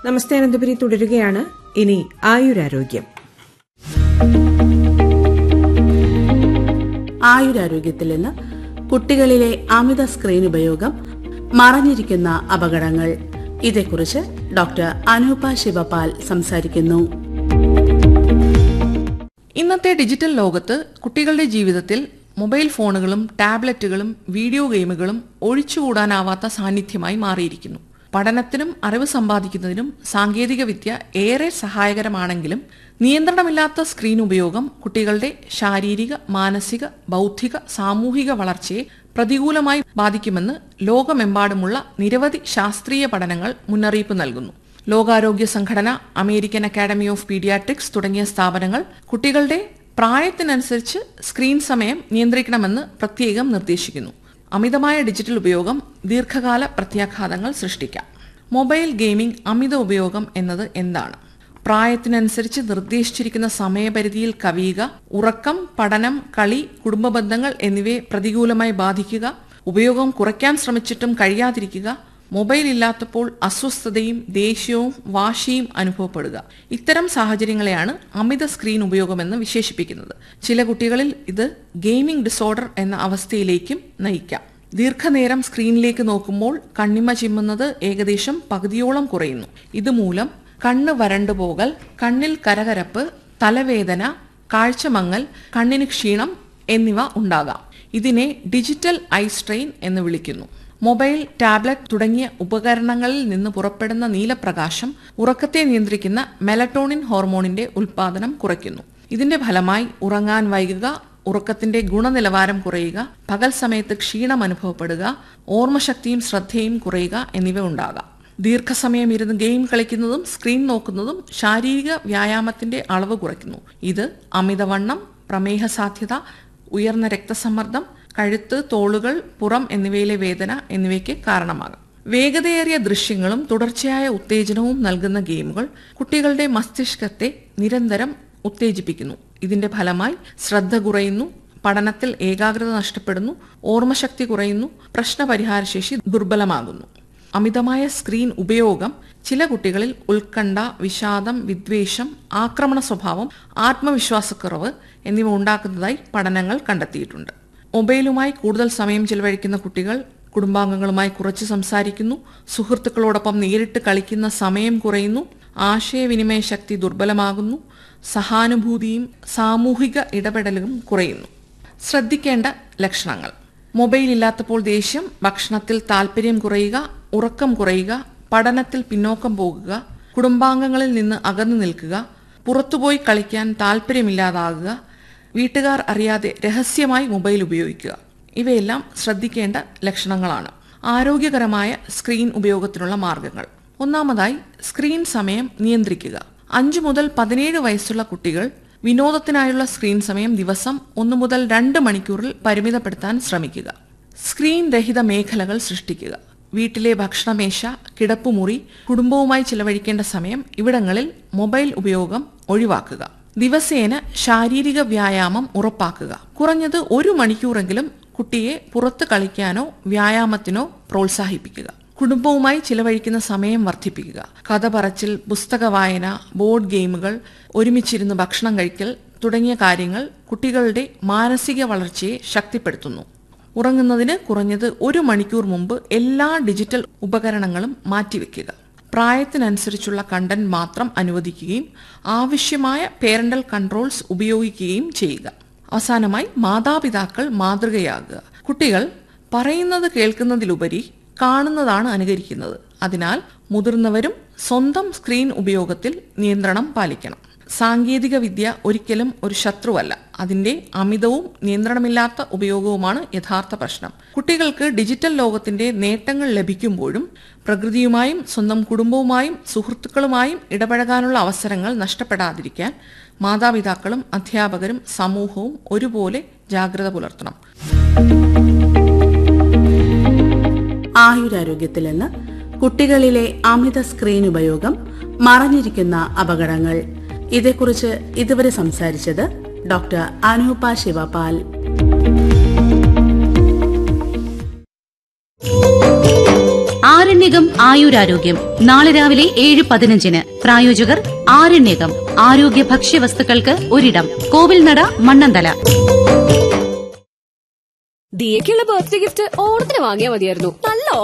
നമസ്തേ അനന്തപുരി തുടരുകയാണ് ഇനി ആയുരാരോഗ്യം ആയുരാരോഗ്യത്തിൽ നിന്ന് കുട്ടികളിലെ അമിത സ്ക്രീൻ ഉപയോഗം മറഞ്ഞിരിക്കുന്ന അപകടങ്ങൾ ഇതേക്കുറിച്ച് ഡോക്ടർ അനൂപ ശിവപാൽ സംസാരിക്കുന്നു ഇന്നത്തെ ഡിജിറ്റൽ ലോകത്ത് കുട്ടികളുടെ ജീവിതത്തിൽ മൊബൈൽ ഫോണുകളും ടാബ്ലറ്റുകളും വീഡിയോ ഗെയിമുകളും ഒഴിച്ചുകൂടാനാവാത്ത സാന്നിധ്യമായി മാറിയിരിക്കുന്നു പഠനത്തിനും അറിവ് സമ്പാദിക്കുന്നതിനും സാങ്കേതികവിദ്യ ഏറെ സഹായകരമാണെങ്കിലും നിയന്ത്രണമില്ലാത്ത സ്ക്രീൻ ഉപയോഗം കുട്ടികളുടെ ശാരീരിക മാനസിക ബൗദ്ധിക സാമൂഹിക വളർച്ചയെ പ്രതികൂലമായി ബാധിക്കുമെന്ന് ലോകമെമ്പാടുമുള്ള നിരവധി ശാസ്ത്രീയ പഠനങ്ങൾ മുന്നറിയിപ്പ് നൽകുന്നു ലോകാരോഗ്യ സംഘടന അമേരിക്കൻ അക്കാദമി ഓഫ് പീഡിയാട്രിക്സ് തുടങ്ങിയ സ്ഥാപനങ്ങൾ കുട്ടികളുടെ പ്രായത്തിനനുസരിച്ച് സ്ക്രീൻ സമയം നിയന്ത്രിക്കണമെന്ന് പ്രത്യേകം നിർദ്ദേശിക്കുന്നു അമിതമായ ഡിജിറ്റൽ ഉപയോഗം ദീർഘകാല പ്രത്യാഘാതങ്ങൾ സൃഷ്ടിക്കാം മൊബൈൽ ഗെയിമിംഗ് അമിത ഉപയോഗം എന്നത് എന്താണ് പ്രായത്തിനനുസരിച്ച് നിർദ്ദേശിച്ചിരിക്കുന്ന സമയപരിധിയിൽ കവിയുക ഉറക്കം പഠനം കളി കുടുംബ ബന്ധങ്ങൾ എന്നിവയെ പ്രതികൂലമായി ബാധിക്കുക ഉപയോഗം കുറയ്ക്കാൻ ശ്രമിച്ചിട്ടും കഴിയാതിരിക്കുക മൊബൈൽ ഇല്ലാത്തപ്പോൾ അസ്വസ്ഥതയും ദേഷ്യവും വാശിയും അനുഭവപ്പെടുക ഇത്തരം സാഹചര്യങ്ങളെയാണ് അമിത സ്ക്രീൻ ഉപയോഗമെന്ന് വിശേഷിപ്പിക്കുന്നത് ചില കുട്ടികളിൽ ഇത് ഗെയിമിംഗ് ഡിസോർഡർ എന്ന അവസ്ഥയിലേക്കും നയിക്കാം ദീർഘനേരം സ്ക്രീനിലേക്ക് നോക്കുമ്പോൾ കണ്ണിമ ചിമ്മുന്നത് ഏകദേശം പകുതിയോളം കുറയുന്നു ഇതുമൂലം കണ്ണ് വരണ്ടുപോകൽ കണ്ണിൽ കരകരപ്പ് തലവേദന കാഴ്ചമങ്ങൽ കണ്ണിന് ക്ഷീണം എന്നിവ ഉണ്ടാകാം ഇതിനെ ഡിജിറ്റൽ ഐ സ്ട്രെയിൻ എന്ന് വിളിക്കുന്നു മൊബൈൽ ടാബ്ലറ്റ് തുടങ്ങിയ ഉപകരണങ്ങളിൽ നിന്ന് പുറപ്പെടുന്ന നീലപ്രകാശം ഉറക്കത്തെ നിയന്ത്രിക്കുന്ന മെലറ്റോണിൻ ഹോർമോണിന്റെ ഉൽപാദനം കുറയ്ക്കുന്നു ഇതിന്റെ ഫലമായി ഉറങ്ങാൻ വൈകുക ഉറക്കത്തിന്റെ ഗുണനിലവാരം കുറയുക പകൽ സമയത്ത് ക്ഷീണം അനുഭവപ്പെടുക ഓർമ്മശക്തിയും ശ്രദ്ധയും കുറയുക എന്നിവ ഉണ്ടാകാം ദീർഘസമയം ഇരുന്ന് ഗെയിം കളിക്കുന്നതും സ്ക്രീൻ നോക്കുന്നതും ശാരീരിക വ്യായാമത്തിന്റെ അളവ് കുറയ്ക്കുന്നു ഇത് അമിതവണ്ണം പ്രമേഹ സാധ്യത ഉയർന്ന രക്തസമ്മർദ്ദം കഴുത്ത് തോളുകൾ പുറം എന്നിവയിലെ വേദന എന്നിവയ്ക്ക് കാരണമാകാം വേഗതയേറിയ ദൃശ്യങ്ങളും തുടർച്ചയായ ഉത്തേജനവും നൽകുന്ന ഗെയിമുകൾ കുട്ടികളുടെ മസ്തിഷ്കത്തെ നിരന്തരം ഉത്തേജിപ്പിക്കുന്നു ഇതിന്റെ ഫലമായി ശ്രദ്ധ കുറയുന്നു പഠനത്തിൽ ഏകാഗ്രത നഷ്ടപ്പെടുന്നു ഓർമ്മശക്തി കുറയുന്നു പ്രശ്നപരിഹാരശേഷി ദുർബലമാകുന്നു അമിതമായ സ്ക്രീൻ ഉപയോഗം ചില കുട്ടികളിൽ ഉത്കണ്ഠ വിഷാദം വിദ്വേഷം ആക്രമണ സ്വഭാവം ആത്മവിശ്വാസക്കുറവ് എന്നിവ ഉണ്ടാക്കുന്നതായി പഠനങ്ങൾ കണ്ടെത്തിയിട്ടുണ്ട് മൊബൈലുമായി കൂടുതൽ സമയം ചിലവഴിക്കുന്ന കുട്ടികൾ കുടുംബാംഗങ്ങളുമായി കുറച്ച് സംസാരിക്കുന്നു സുഹൃത്തുക്കളോടൊപ്പം നേരിട്ട് കളിക്കുന്ന സമയം കുറയുന്നു ആശയവിനിമയ ശക്തി ദുർബലമാകുന്നു സഹാനുഭൂതിയും സാമൂഹിക ഇടപെടലും കുറയുന്നു ശ്രദ്ധിക്കേണ്ട ലക്ഷണങ്ങൾ മൊബൈൽ ഇല്ലാത്തപ്പോൾ ദേഷ്യം ഭക്ഷണത്തിൽ താല്പര്യം കുറയുക ഉറക്കം കുറയുക പഠനത്തിൽ പിന്നോക്കം പോകുക കുടുംബാംഗങ്ങളിൽ നിന്ന് അകന്നു നിൽക്കുക പുറത്തുപോയി കളിക്കാൻ താല്പര്യമില്ലാതാകുക വീട്ടുകാർ അറിയാതെ രഹസ്യമായി മൊബൈൽ ഉപയോഗിക്കുക ഇവയെല്ലാം ശ്രദ്ധിക്കേണ്ട ലക്ഷണങ്ങളാണ് ആരോഗ്യകരമായ സ്ക്രീൻ ഉപയോഗത്തിനുള്ള മാർഗങ്ങൾ ഒന്നാമതായി സ്ക്രീൻ സമയം നിയന്ത്രിക്കുക അഞ്ചു മുതൽ പതിനേഴ് വയസ്സുള്ള കുട്ടികൾ വിനോദത്തിനായുള്ള സ്ക്രീൻ സമയം ദിവസം ഒന്ന് മുതൽ രണ്ട് മണിക്കൂറിൽ പരിമിതപ്പെടുത്താൻ ശ്രമിക്കുക സ്ക്രീൻ രഹിത മേഖലകൾ സൃഷ്ടിക്കുക വീട്ടിലെ ഭക്ഷണമേശ കിടപ്പുമുറി കുടുംബവുമായി ചിലവഴിക്കേണ്ട സമയം ഇവിടങ്ങളിൽ മൊബൈൽ ഉപയോഗം ഒഴിവാക്കുക ദിവസേന ശാരീരിക വ്യായാമം ഉറപ്പാക്കുക കുറഞ്ഞത് ഒരു മണിക്കൂറെങ്കിലും കുട്ടിയെ പുറത്ത് കളിക്കാനോ വ്യായാമത്തിനോ പ്രോത്സാഹിപ്പിക്കുക കുടുംബവുമായി ചിലവഴിക്കുന്ന സമയം വർദ്ധിപ്പിക്കുക കഥ പറച്ചിൽ പുസ്തക വായന ബോർഡ് ഗെയിമുകൾ ഒരുമിച്ചിരുന്ന് ഭക്ഷണം കഴിക്കൽ തുടങ്ങിയ കാര്യങ്ങൾ കുട്ടികളുടെ മാനസിക വളർച്ചയെ ശക്തിപ്പെടുത്തുന്നു ഉറങ്ങുന്നതിന് കുറഞ്ഞത് ഒരു മണിക്കൂർ മുമ്പ് എല്ലാ ഡിജിറ്റൽ ഉപകരണങ്ങളും മാറ്റിവെക്കുക പ്രായത്തിനനുസരിച്ചുള്ള കണ്ടന്റ് മാത്രം അനുവദിക്കുകയും ആവശ്യമായ പേരന്റൽ കൺട്രോൾസ് ഉപയോഗിക്കുകയും ചെയ്യുക അവസാനമായി മാതാപിതാക്കൾ മാതൃകയാകുക കുട്ടികൾ പറയുന്നത് കേൾക്കുന്നതിലുപരി കാണുന്നതാണ് അനുകരിക്കുന്നത് അതിനാൽ മുതിർന്നവരും സ്വന്തം സ്ക്രീൻ ഉപയോഗത്തിൽ നിയന്ത്രണം പാലിക്കണം സാങ്കേതിക വിദ്യ ഒരിക്കലും ഒരു ശത്രുവല്ല അതിന്റെ അമിതവും നിയന്ത്രണമില്ലാത്ത ഉപയോഗവുമാണ് യഥാർത്ഥ പ്രശ്നം കുട്ടികൾക്ക് ഡിജിറ്റൽ ലോകത്തിന്റെ നേട്ടങ്ങൾ ലഭിക്കുമ്പോഴും പ്രകൃതിയുമായും സ്വന്തം കുടുംബവുമായും സുഹൃത്തുക്കളുമായും ഇടപഴകാനുള്ള അവസരങ്ങൾ നഷ്ടപ്പെടാതിരിക്കാൻ മാതാപിതാക്കളും അധ്യാപകരും സമൂഹവും ഒരുപോലെ ജാഗ്രത പുലർത്തണം ആയുരാരോഗ്യത്തിൽ നിന്ന് കുട്ടികളിലെ അമിത സ്ക്രീൻ ഉപയോഗം മറഞ്ഞിരിക്കുന്ന അപകടങ്ങൾ ഇതേക്കുറിച്ച് ഇതുവരെ സംസാരിച്ചത് ഡോക്ടർ അനൂപ ശിവപാൽ ആരണ്യകം ആയുരാരോഗ്യം നാളെ രാവിലെ ഏഴ് പതിനഞ്ചിന് പ്രായോജകർ ആരണ്യകം ആരോഗ്യ ഭക്ഷ്യവസ്തുക്കൾക്ക് ഒരിടം കോവിൽനട മണ്ണന്തല ദിയക്കുള്ള ബർത്ത്ഡേ ഗിഫ്റ്റ് ഓണത്തിന് വാങ്ങിയാൽ മതിയായിരുന്നു നല്ല